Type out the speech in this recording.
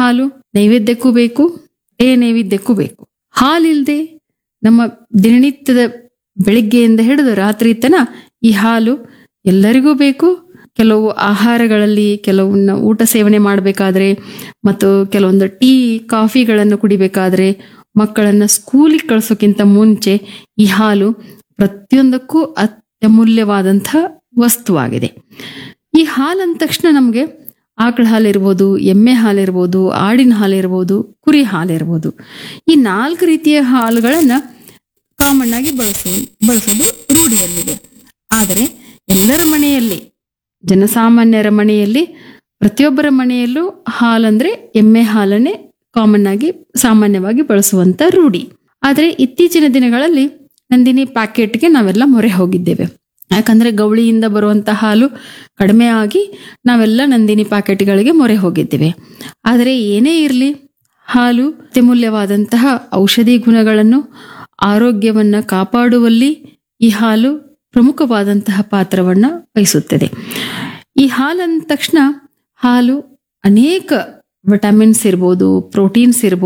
ಹಾಲು ನೈವೇದ್ಯಕ್ಕೂ ಬೇಕು ಏ ನೈವೇದ್ಯಕ್ಕೂ ಬೇಕು ಹಾಲಿಲ್ದೆ ನಮ್ಮ ದಿನನಿತ್ಯದ ಬೆಳಿಗ್ಗೆಯಿಂದ ಹಿಡಿದು ರಾತ್ರಿ ತನ ಈ ಹಾಲು ಎಲ್ಲರಿಗೂ ಬೇಕು ಕೆಲವು ಆಹಾರಗಳಲ್ಲಿ ಕೆಲವನ್ನ ಊಟ ಸೇವನೆ ಮಾಡಬೇಕಾದ್ರೆ ಮತ್ತು ಕೆಲವೊಂದು ಟೀ ಕಾಫಿಗಳನ್ನು ಕುಡಿಬೇಕಾದ್ರೆ ಮಕ್ಕಳನ್ನ ಸ್ಕೂಲಿಗೆ ಕಳ್ಸೋಕ್ಕಿಂತ ಮುಂಚೆ ಈ ಹಾಲು ಪ್ರತಿಯೊಂದಕ್ಕೂ ಅತ್ಯಮೂಲ್ಯವಾದಂತಹ ವಸ್ತುವಾಗಿದೆ ಈ ಹಾಲು ಅಂದ ತಕ್ಷಣ ನಮಗೆ ಆಕಳ ಹಾಲಿರ್ಬೋದು ಎಮ್ಮೆ ಹಾಲಿರ್ಬೋದು ಆಡಿನ ಹಾಲಿರ್ಬೋದು ಕುರಿ ಹಾಲಿರ್ಬೋದು ಈ ನಾಲ್ಕು ರೀತಿಯ ಹಾಲುಗಳನ್ನು ಕಾಮನ್ ಆಗಿ ಬಳಸೋ ಬಳಸೋದು ರೂಢಿಯಲ್ಲಿದೆ ಆದರೆ ಎಲ್ಲರ ಮನೆಯಲ್ಲಿ ಜನಸಾಮಾನ್ಯರ ಮನೆಯಲ್ಲಿ ಪ್ರತಿಯೊಬ್ಬರ ಮನೆಯಲ್ಲೂ ಹಾಲಂದ್ರೆ ಎಮ್ಮೆ ಹಾಲನ್ನೇ ಕಾಮನ್ ಆಗಿ ಸಾಮಾನ್ಯವಾಗಿ ಬಳಸುವಂತ ರೂಢಿ ಆದರೆ ಇತ್ತೀಚಿನ ದಿನಗಳಲ್ಲಿ ನಂದಿನಿ ಪ್ಯಾಕೆಟ್ಗೆ ನಾವೆಲ್ಲ ಮೊರೆ ಹೋಗಿದ್ದೇವೆ ಯಾಕಂದ್ರೆ ಗೌಳಿಯಿಂದ ಬರುವಂತ ಹಾಲು ಕಡಿಮೆ ಆಗಿ ನಾವೆಲ್ಲ ನಂದಿನಿ ಪ್ಯಾಕೆಟ್ಗಳಿಗೆ ಮೊರೆ ಹೋಗಿದ್ದೇವೆ ಆದರೆ ಏನೇ ಇರಲಿ ಹಾಲು ಅತ್ಯಮೂಲ್ಯವಾದಂತಹ ಔಷಧಿ ಗುಣಗಳನ್ನು ಆರೋಗ್ಯವನ್ನ ಕಾಪಾಡುವಲ್ಲಿ ಈ ಹಾಲು ಪ್ರಮುಖವಾದಂತಹ ಪಾತ್ರವನ್ನ ವಹಿಸುತ್ತದೆ ಈ ಹಾಲು ಅಂದ ತಕ್ಷಣ ಹಾಲು ಅನೇಕ ವಿಟಮಿನ್ಸ್ ಇರ್ಬೋದು ಪ್ರೋಟೀನ್ಸ್ ಇರ್ಬೋದು